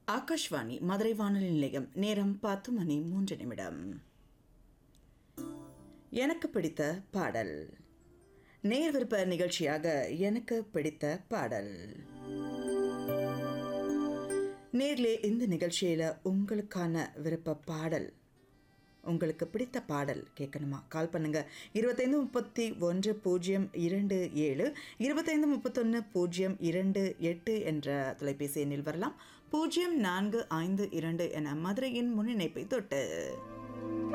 ஆகாஷ்வாணி மதுரை வானொலி நிலையம் நேரம் பத்து மணி மூன்று நிமிடம் எனக்கு பிடித்த பாடல் நேர் விருப்ப நிகழ்ச்சியாக எனக்கு பிடித்த பாடல் நேர்லே இந்த நிகழ்ச்சியில் உங்களுக்கான விருப்ப பாடல் உங்களுக்கு பிடித்த பாடல் கேட்கணுமா கால் பண்ணுங்க இருபத்தைந்து முப்பத்தி ஒன்று பூஜ்ஜியம் இரண்டு ஏழு இருபத்தைந்து முப்பத்தொன்று பூஜ்ஜியம் இரண்டு எட்டு என்ற தொலைபேசி எண்ணில் வரலாம் பூஜ்ஜியம் நான்கு ஐந்து இரண்டு என மதுரையின் முன்னிணைப்பை தொட்டு